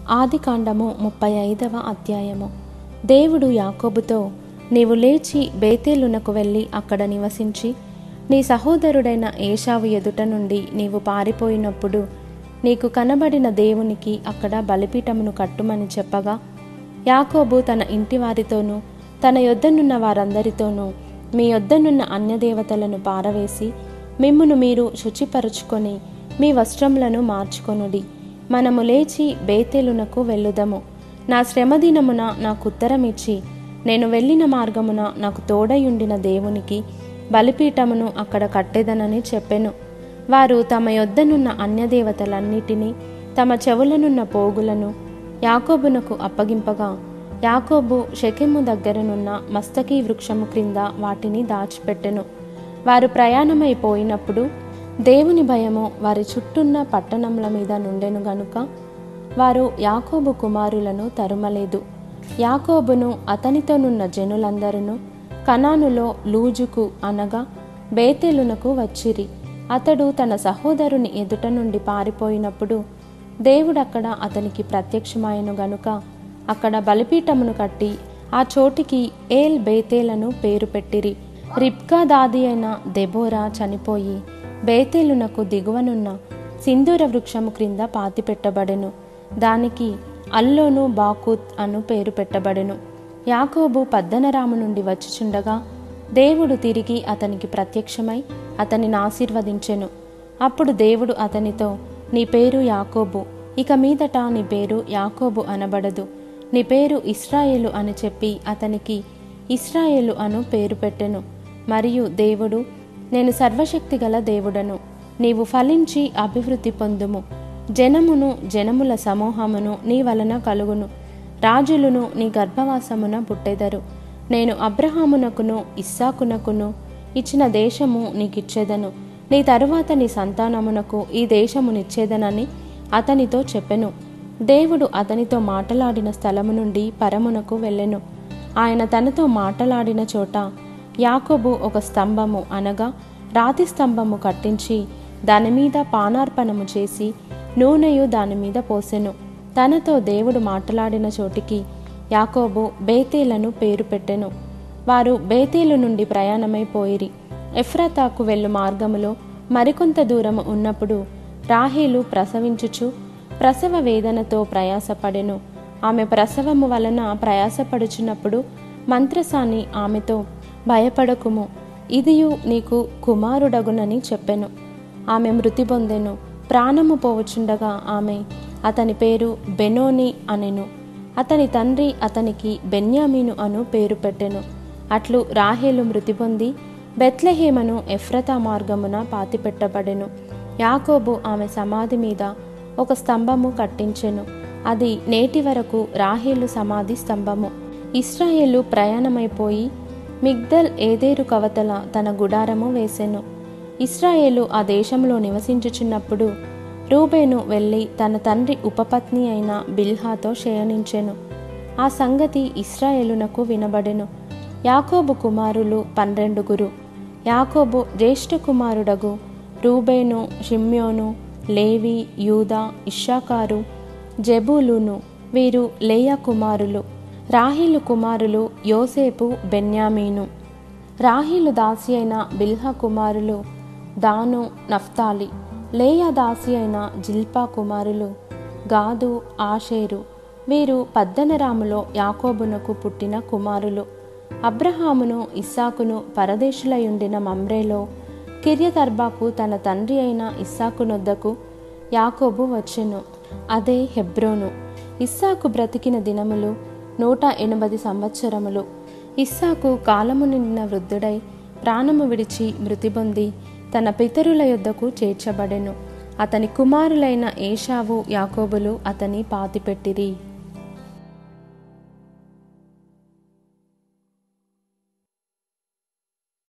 ఆదికాండము ముప్పై ఐదవ అధ్యాయము దేవుడు యాకోబుతో నీవు లేచి బేతేలునకు వెళ్ళి అక్కడ నివసించి నీ సహోదరుడైన ఏషావు ఎదుట నుండి నీవు పారిపోయినప్పుడు నీకు కనబడిన దేవునికి అక్కడ బలిపీఠమును కట్టుమని చెప్పగా యాకోబు తన ఇంటి వారితోనూ తన యొద్దనున్న వారందరితోనూ మీ యొద్దనున్న అన్యదేవతలను పారవేసి మిమ్మును మీరు శుచిపరుచుకొని మీ వస్త్రములను మార్చుకొనుడి మనము లేచి బేతేలునకు వెళ్ళుదము నా శ్రమదినమున నాకు ఉత్తరమిచ్చి నేను వెళ్ళిన మార్గమున నాకు తోడయుండిన దేవునికి బలిపీఠమును అక్కడ కట్టెదనని చెప్పెను వారు తమ యొద్దనున్న అన్యదేవతలన్నిటినీ తమ చెవులనున్న పోగులను యాకోబునకు అప్పగింపగా యాకోబు షెకెము దగ్గరనున్న మస్తకీ వృక్షము క్రింద వాటిని దాచిపెట్టెను వారు ప్రయాణమైపోయినప్పుడు దేవుని భయము వారి చుట్టూన్న పట్టణముల మీద నుండెను గనుక వారు యాకోబు కుమారులను తరుమలేదు యాకోబును అతనితోనున్న జనులందరూ కనానులో లూజుకు అనగా బేతేలునకు వచ్చిరి అతడు తన సహోదరుని ఎదుట నుండి పారిపోయినప్పుడు దేవుడక్కడ అతనికి ప్రత్యక్షమాయను గనుక అక్కడ బలిపీఠమును కట్టి ఆ చోటికి ఏల్ బేతేలను పేరు పెట్టిరి రిబ్కా దాది అయిన దెబోరా చనిపోయి బేతేలునకు దిగువనున్న సింధూర వృక్షము క్రింద పాతిపెట్టబడెను దానికి అల్లోను బాకూత్ అను పేరు పెట్టబడెను యాకోబు పద్దనరాము నుండి వచ్చుచుండగా దేవుడు తిరిగి అతనికి ప్రత్యక్షమై అతనిని ఆశీర్వదించెను అప్పుడు దేవుడు అతనితో నీ పేరు యాకోబు ఇక మీదట నీ పేరు యాకోబు అనబడదు నీ పేరు ఇస్రాయేలు అని చెప్పి అతనికి ఇస్రాయేలు అను పేరు పెట్టెను మరియు దేవుడు నేను సర్వశక్తిగల దేవుడను నీవు ఫలించి అభివృద్ధి పొందుము జనమును జనముల సమూహమును నీ వలన కలుగును రాజులను నీ గర్భవాసమున పుట్టెదరు నేను అబ్రహామునకును ఇస్సాకునకును ఇచ్చిన దేశము నీకిచ్చేదను నీ తరువాత నీ సంతానమునకు ఈ దేశమునిచ్చేదనని అతనితో చెప్పెను దేవుడు అతనితో మాటలాడిన స్థలము నుండి పరమునకు వెళ్ళెను ఆయన తనతో మాటలాడిన చోట యాకోబు ఒక స్తంభము అనగా రాతి స్తంభము కట్టించి దాని మీద పానార్పణము చేసి నూనెయు దాని మీద పోసెను తనతో దేవుడు మాట్లాడిన చోటికి యాకోబు బేతేలను పేరు పెట్టెను వారు బేతేలు నుండి ప్రయాణమైపోయిరి ఎఫ్రతాకు వెళ్ళు మార్గములో మరికొంత దూరము ఉన్నప్పుడు రాహేలు ప్రసవించుచు ప్రసవ వేదనతో ప్రయాసపడెను ఆమె ప్రసవము వలన ప్రయాసపడుచున్నప్పుడు మంత్రసాని ఆమెతో భయపడకుము ఇదియు నీకు కుమారుడగునని చెప్పెను ఆమె మృతి పొందెను ప్రాణము పోవచుండగా ఆమె అతని పేరు బెనోని అనెను అతని తండ్రి అతనికి బెన్యామీను అను పేరు పెట్టెను అట్లు రాహేలు మృతి పొంది బెత్లెహేమను ఎఫ్రతా మార్గమున పాతిపెట్టబడెను యాకోబు ఆమె సమాధి మీద ఒక స్తంభము కట్టించెను అది నేటి వరకు రాహేలు సమాధి స్తంభము ఇస్రాయేలు ప్రయాణమైపోయి మిగ్దల్ ఏదేరు కవతల తన గుడారము వేసెను ఇస్రాయేలు ఆ దేశంలో నివసించుచున్నప్పుడు రూబేను వెళ్ళి తన తండ్రి ఉపపత్ని అయిన బిల్హాతో శయనించెను ఆ సంగతి ఇస్రాయేలునకు వినబడెను యాకోబు కుమారులు పన్నెండుగురు యాకోబు జ్యేష్ఠ కుమారుడగు రూబేను షిమ్యోను లేవి యూదా ఇషాకారు జెబూలును వీరు లేయా కుమారులు రాహీలు కుమారులు యోసేపు బెన్యామీను రాహీలు దాసి అయిన బిల్హా కుమారులు దాను నఫ్తాలి లేయా దాసి అయిన జిల్పా కుమారులు గాదు ఆషేరు వీరు పద్దనరాములో యాకోబునకు పుట్టిన కుమారులు అబ్రహామును ఇస్సాకును పరదేశులయుండిన మమ్రేలో కిర్యతర్బాకు తన తండ్రి అయిన ఇస్సాకునొద్దకు యాకోబు వచ్చెను అదే హెబ్రోను ఇస్సాకు బ్రతికిన దినములు నూట ఎనభై సంవత్సరములు ఇస్సాకు కాలము నిండిన వృద్ధుడై ప్రాణము విడిచి మృతి పొంది తన పితరుల యొద్దకు చేర్చబడెను అతని కుమారులైన ఏషావు యాకోబులు అతని పాతిపెట్టిరి